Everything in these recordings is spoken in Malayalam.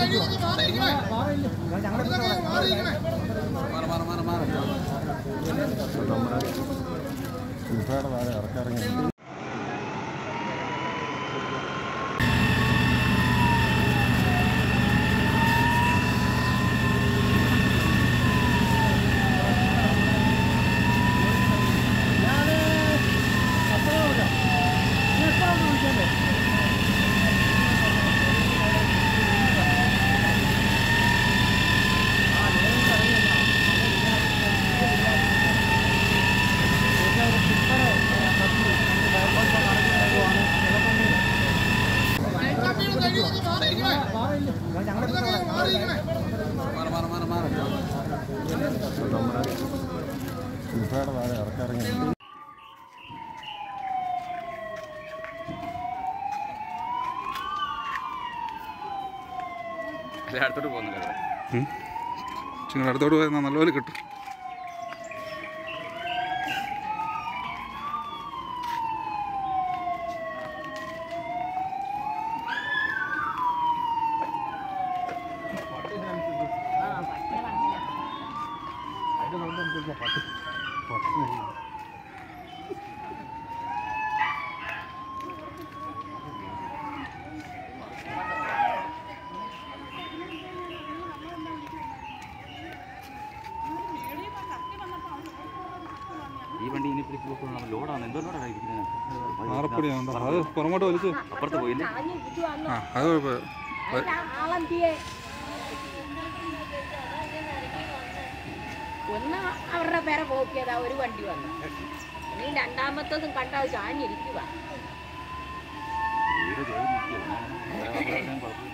നമ്മുടെ ഉൾപ്പെടെ താഴെ ഇറക്കിറങ്ങി നമ്മുടെ ഉൾപ്പെടെ താഴെ ഇറക്കിറങ്ങി അടുത്തോട്ട് പോകുന്നില്ല നിങ്ങൾ അടുത്തോട്ട് പോയാൽ നല്ലപോലെ കിട്ടും ഈ വണ്ടി ഇനി പിടിച്ച് ലോഡാണ് എന്തോ ലോഡാണ് ഇരിക്കുന്നത് ആറപ്പൊടിയാണ് അത് പുറമോട്ട് വലിച്ച് അപ്പുറത്ത് പോയില്ലേ ആ അത് കുഴപ്പമില്ല ആളന്തിയെ ഒന്ന് അവരുടെ പേരെ പോക്കിയതാ ഒരു വണ്ടി വന്നു ഇനി രണ്ടാമത്തതും കണ്ടാൽ ചാഞ്ഞിരിക്കുക വീട് ജോലി നിൽക്കുകയാണ് ഞാൻ കുഴപ്പമില്ല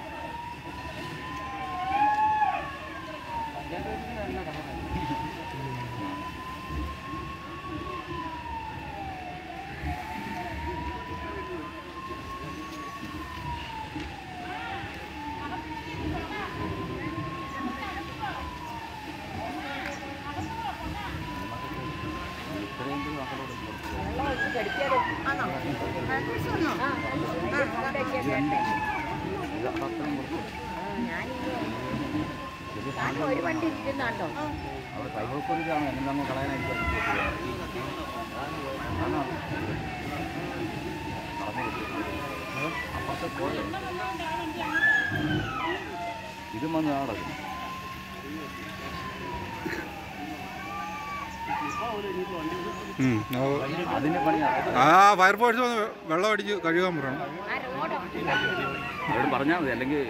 ഇത്രയെങ്കിലും മക്കളോട് കൊടുത്തു വെള്ളം ഒഴിച്ച് കടിക്കാതെ ഇത് അപ്പുറത്തും കൊടുത്തു ഞാനിങ്ങനെ കാരണം ഒരു വണ്ടി ഇരിക്കുന്നുണ്ടോ അവിടെ കൈവക്കൊരിതാണ് എന്നെ നമ്മൾ കളയാനായിട്ട് അപ്പുറത്തെ പോയോ ഇതും വന്ന് അവിടെ ഉം, അത് അതിന്റെ പണിയാണ് ആ ഫയർഫോഴ്സ് വന്ന് വെള്ളം അടിച്ച് കഴുകാൻ പറയണം ആ റോഡോ അവരോട് പറഞ്ഞാൽ മതി അല്ലെങ്കിൽ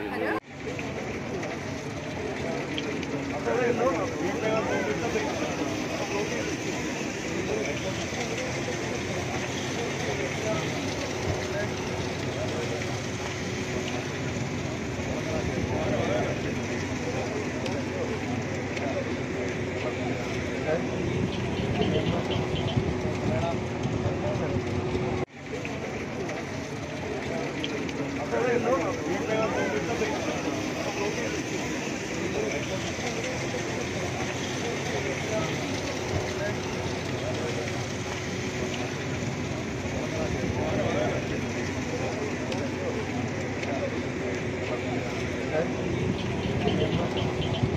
Thank